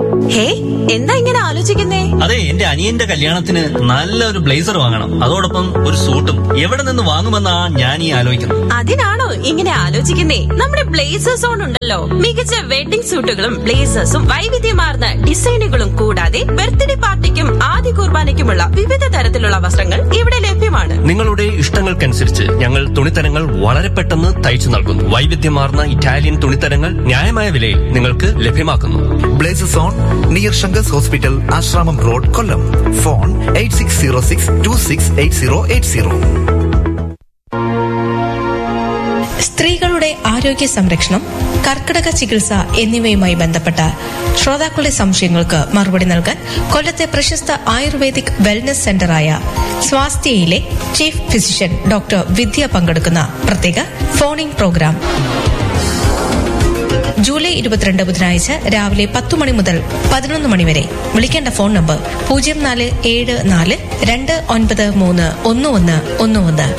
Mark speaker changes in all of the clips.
Speaker 1: ഹേ എന്താ ഇങ്ങനെ ആലോചിക്കുന്നേ
Speaker 2: അതെ എന്റെ അനിയന്റെ കല്യാണത്തിന് നല്ലൊരു ബ്ലേസർ വാങ്ങണം അതോടൊപ്പം ഒരു സൂട്ടും എവിടെ നിന്ന് വാങ്ങുമെന്നാ ഞാൻ ഈ ആലോചിക്കുന്നത്
Speaker 1: അതിനാണോ ഇങ്ങനെ ആലോചിക്കുന്നേ നമ്മുടെ ബ്ലേസേഴ്സ് ഓൺ ഉണ്ടല്ലോ മികച്ച വെഡിംഗ് സൂട്ടുകളും ബ്ലേസേഴ്സും വൈവിധ്യമാർന്ന ഡിസൈനുകളും കൂടാതെ ബർത്ത്ഡേ പാർട്ടിക്കും ആദ്യ കുർബാനയ്ക്കുമുള്ള വിവിധ തരത്തിലുള്ള വസ്ത്രങ്ങൾ ഇവിടെ ലഭ്യമാണ്
Speaker 2: നിങ്ങളുടെ ഇഷ്ടങ്ങൾക്കനുസരിച്ച് ഞങ്ങൾ തുണിത്തരങ്ങൾ വളരെ പെട്ടെന്ന് തയ്ച്ചു നൽകുന്നു വൈവിധ്യമാർന്ന ഇറ്റാലിയൻ തുണിത്തരങ്ങൾ ന്യായമായ വിലയിൽ നിങ്ങൾക്ക് ലഭ്യമാക്കുന്നു
Speaker 3: blesses on near Sankar's hospital Asramam road Kollam phone eight six zero six two six eight zero eight zero
Speaker 4: സ്ത്രീകളുടെ ആരോഗ്യ സംരക്ഷണം കർക്കിടക ചികിത്സ എന്നിവയുമായി ബന്ധപ്പെട്ട ശ്രോതാക്കളുടെ സംശയങ്ങൾക്ക് മറുപടി നൽകാൻ കൊല്ലത്തെ പ്രശസ്ത ആയുർവേദിക് വെൽനസ് സെന്ററായ സ്വാസ്ഥ്യയിലെ ചീഫ് ഫിസിഷ്യൻ ഡോക്ടർ വിദ്യ പങ്കെടുക്കുന്ന പ്രത്യേക ഫോണിംഗ് പ്രോഗ്രാം ജൂലൈ ഇരുപത്തിരണ്ട് ബുധനാഴ്ച രാവിലെ പത്തു മണി മുതൽ പതിനൊന്ന് മണി വരെ വിളിക്കേണ്ട ഫോൺ നമ്പർ പൂജ്യം നാല് ഏഴ് നാല് രണ്ട് ഒൻപത് മൂന്ന് ഒന്ന് ഒന്ന് ഒന്ന് ഒന്ന്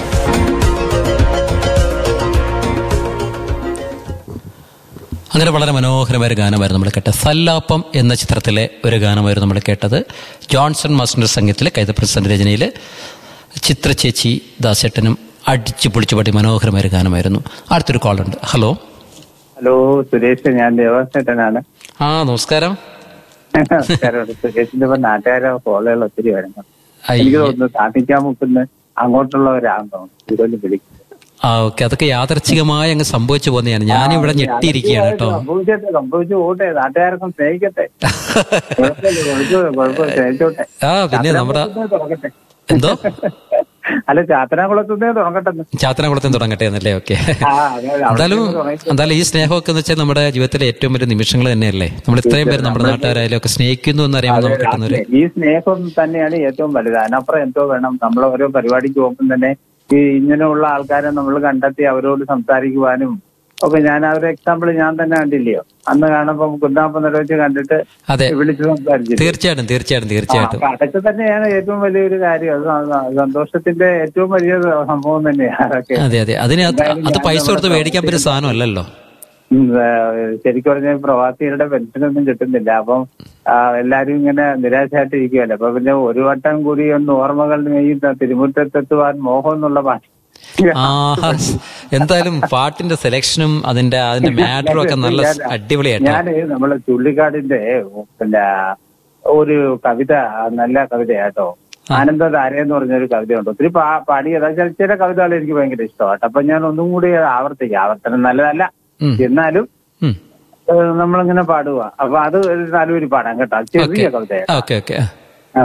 Speaker 5: അങ്ങനെ വളരെ മനോഹരമായ ഒരു ഗാനമായിരുന്നു നമ്മൾ കേട്ടത് സല്ലാപ്പം എന്ന ചിത്രത്തിലെ ഒരു ഗാനമായിരുന്നു നമ്മൾ കേട്ടത് ജോൺസൺ മാസ്റ്ററിന്റെ സംഗീതത്തിൽ കൈതപ്രസന്റ് രചനയിൽ ചിത്രചേച്ചി ദാസേട്ടനും അടിച്ചു പൊളിച്ചു പാടി മനോഹരമായ ഒരു ഗാനമായിരുന്നു അടുത്തൊരു കോൾ ഉണ്ട് ഹലോ
Speaker 6: ഹലോ സുരേഷ് ഞാൻ ദേവാസേട്ടനാണ്
Speaker 5: ആ നമസ്കാരം
Speaker 6: നമസ്കാരം സുരേഷിന്റെ ഇപ്പൊ നാട്ടുകാരെ കോളുകൾ ഒത്തിരി വരുന്നു
Speaker 5: അയ്യോ.
Speaker 6: എനിക്ക് തോന്നുന്നു താമസിക്കാൻ മുക്കുന്ന അങ്ങോട്ടുള്ളവരാണെന്ന് തോന്നുന്നു ഇതുകൊണ്ട് വിളിക്കുന്നത്
Speaker 5: ആ ഓക്കെ അതൊക്കെ യാദർച്ഛികമായി അങ്ങ് സംഭവിച്ചു പോകുന്നതാണ് ഞാനിവിടെ ഞെട്ടിയിരിക്കുകയാണ് കേട്ടോ
Speaker 6: സംഭവിച്ചോട്ടെ സംഭവിച്ചു പോട്ടെ നാട്ടുകാരൊക്കെ സ്നേഹിക്കട്ടെ കുഴപ്പമില്ല കുഴപ്പമില്ല കുഴപ്പമില്ല സ്നേഹിച്ചോട്ടെ
Speaker 5: ആ പിന്നെ നമ്മുടെ
Speaker 6: ചാത്തനാകുളത്തുനിന്നേ തുടങ്ങട്ടെ
Speaker 5: എന്തോ
Speaker 6: അല്ല ചാത്തനാകുളത്തുനിന്നേ തുടങ്ങട്ടെ
Speaker 5: ചാത്തനകുളത്തും തുടങ്ങട്ടെ എന്നല്ലേ ഓക്കെ
Speaker 6: ആ, അതെ, അതെ. അവിടെ
Speaker 5: എന്തായാലും
Speaker 6: നിന്ന് തുടങ്ങി.
Speaker 5: എന്തായാലും ഈ സ്നേഹമൊക്കെ എന്ന് വെച്ചാൽ നമ്മുടെ ജീവിതത്തിലെ ഏറ്റവും വലിയ നിമിഷങ്ങൾ തന്നെയല്ലേ നമ്മൾ ഇത്രയും പേര് നമ്മുടെ നാട്ടുകാരായാലും ഒക്കെ സ്നേഹിക്കുന്നു എന്നറിയാൻ നമുക്ക് കിട്ടുന്ന ഒരു
Speaker 6: ഈ സ്നേഹം തന്നെയാണ് ഏറ്റവും വലുത് അതിനപ്പുറം എന്തോ വേണം നമ്മൾ ഓരോ പരിപാടിക്ക് പോകുമ്പോൾ തന്നെ ഈ ഇങ്ങനെയുള്ള ആൾക്കാരെ നമ്മൾ കണ്ടെത്തി അവരോട് സംസാരിക്കുവാനും ഒക്കെ ഞാൻ അവരെ എക്സാമ്പിൾ ഞാൻ തന്നെ കണ്ടില്ലയോ അന്ന് കാണുമ്പോ കുന്നാപ്പം വെച്ച് കണ്ടിട്ട്
Speaker 5: അതെ
Speaker 6: വിളിച്ച് സംസാരിച്ചില്ല
Speaker 5: തീർച്ചയായിട്ടും തീർച്ചയായിട്ടും തീർച്ചയായിട്ടും
Speaker 6: അതൊക്കെ തന്നെയാണ് ഏറ്റവും വലിയൊരു കാര്യം അത് സ- സന്തോഷത്തിന്റെ ഏറ്റവും വലിയ സംഭവം തന്നെയാണ് അതൊക്കെ
Speaker 5: അതെ അതെ അതിന് അത്
Speaker 6: എന്തായാലും
Speaker 5: അത്
Speaker 6: ഞാൻ
Speaker 5: പൈസ കൊടുത്ത്
Speaker 6: നമ്മുടെ
Speaker 5: മേടിക്കാൻ പറ്റിയ സാധനം അല്ലല്ലോ
Speaker 6: ഉം, ആ, ശരിക്കും പറഞ്ഞാൽ പ്രവാസികളുടെ പെൻഷനൊന്നും കിട്ടുന്നില്ല അപ്പം ആ, എല്ലാരും ഇങ്ങനെ നിരാശയായിട്ട് ഇരിക്കുമല്ലോ അപ്പൊ പിന്നെ ഒരു വട്ടം കൂടി ഒന്ന് ഓർമ്മകൾ നെയ്യുന്ന തിരുമുറ്റത്തെത്തുവാൻ മോഹം എന്നുള്ള പാട്ട്
Speaker 5: ആ എന്തായാലും പാട്ടിന്റെ സെലക്ഷനും അതിന്റെ അതിന്റെ മാറ്ററും ഒക്കെ നല്ല അടിപൊളിയായിട്ടോ
Speaker 6: ഞാന് നമ്മളെ ചുള്ളിക്കാടിന്റെ പിന്നെ ഒരു കവിത നല്ല കവിതയാട്ടോ ആനന്ദധാര എന്ന് പറഞ്ഞൊരു കവിതയുണ്ട് ഒത്തിരി പാ പാടിയതാ ചില ചില കവിതകൾ എനിക്ക് ഭയങ്കര ഇഷ്ടമാട്ടോ അപ്പൊ ഞാൻ ഒന്നും കൂടി ആവർത്തിക്കാം ആവർത്തനം നല്ലതല്ല
Speaker 5: ഉം.
Speaker 6: എന്നാലും
Speaker 5: ഉം.
Speaker 6: ഏഹ് നമ്മളിങ്ങനെ പാടുക അപ്പൊ അത് ഒരു നാലുപേര് പാടാം കേട്ടോ ചെറിയ
Speaker 5: ഓക്കെ
Speaker 6: കവിതയാണ്
Speaker 5: ഓക്കെ ഓക്കെ
Speaker 6: ആ.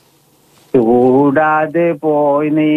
Speaker 6: ചൂടാതെ പോയി നീ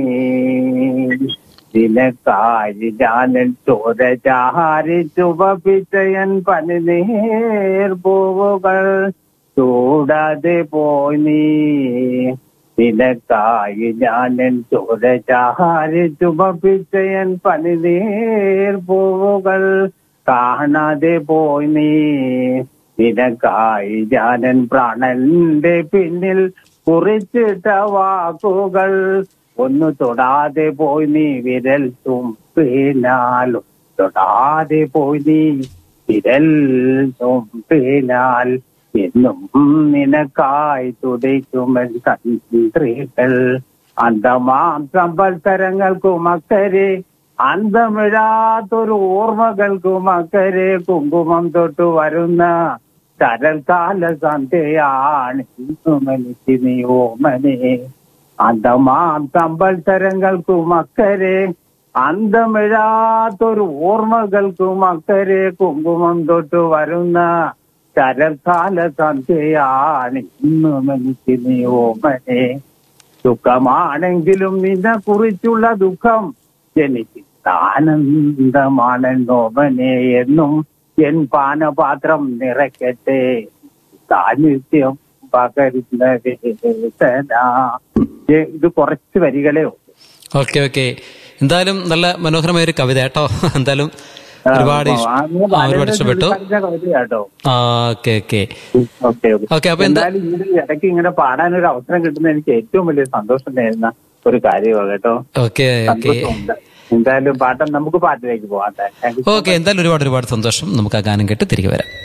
Speaker 6: നിനക്കായി ഞാനൻ ചോര ചാരി ചുവപ്പിച്ചയൻ പനിനീർ പൂവുകൾ ചൂടാതെ പോയി നീ നിനക്കായി ഞാനൻ ചോര ചാരി ചുവപ്പിച്ചയൻ പനിനീർ പൂവുകൾ കാണാതെ പോയി നീ നിനക്കായി ഞാനൻ പ്രാണന്റെ പിന്നിൽ കുറിച്ചിട്ട വാക്കുകൾ ഒന്ന് തൊടാതെ പോയി നീ വിരൽ തുമ്പിനാലും തൊടാതെ പോയി നീ വിരൽ തുമ്പിനാൽ എന്നും നിനക്കായി തുടിക്കുമൻ കൺട്രികൾ അന്തമാം സംവത്സരങ്ങൾക്കും അക്കരെ അന്തമിഴാത്തൊരു ഓർമ്മകൾക്കും അക്കരെ കുങ്കുമം തൊട്ടു വരുന്ന ശരൽക്കാല സന്ധ്യയാണ് ഇന്നും എനിക്ക് നീ ഓമനെ അന്തമാം സംവത്സരങ്ങൾക്കും അക്കരെ അന്തമിഴാത്തൊരു ഓർമ്മകൾക്കും അക്കരെ കുങ്കുമം തൊട്ടു വരുന്ന ശരൽക്കാല സന്ധ്യയാണ് ഇന്നും എനിക്ക് നീ ഓമനെ ദുഃഖമാണെങ്കിലും നിന്നെ കുറിച്ചുള്ള ദുഃഖം എനിക്ക് ആനന്ദമാണെന്നോമനെ എന്നും എൻ പാനപാത്രം നിറയ്ക്കട്ടെ സാന്നിധ്യം പകരുന്ന വേദന ഏ, ഇത് കുറച്ച് വരികളെ ഉള്ളൂ
Speaker 5: ഓക്കെ ഓക്കെ എന്തായാലും നല്ല മനോഹരമായ ഒരു കവിത കേട്ടോ എന്തായാലും ഒരുപാട് ഇഷ്-
Speaker 6: ആ, അങ്ങ്
Speaker 5: ആ, ഒരുപാട്
Speaker 6: വളരെ
Speaker 5: ഇഷ്ടപ്പെട്ടു
Speaker 6: പറഞ്ഞ കവിതയാട്ടോ
Speaker 5: ആ ഓക്കെ ഓക്കെ
Speaker 6: ഓക്കെ
Speaker 5: ഓക്കെ, അപ്പൊ എന്താ-
Speaker 6: എന്തായാലും ഈ ഇടയ്ക്ക് ഇങ്ങനെ പാടാൻ ഒരു അവസരം കിട്ടുന്ന എനിക്ക് ഏറ്റവും വലിയ സന്തോഷം നേരുന്ന ഒരു കാര്യമാണ് കേട്ടോ
Speaker 5: ഓക്കെ ഓക്കെ
Speaker 6: സന്തോഷമുണ്ട് എന്തായാലും പാട്ടം നമുക്ക് പാട്ടിലേക്ക് പോകാം താങ്ക് യു
Speaker 5: ഓക്കെ എന്തായാലും ഒരുപാട് ഒരുപാട് സന്തോഷം നമുക്ക് ആ ഗാനം കേട്ട് തിരികെ വരാം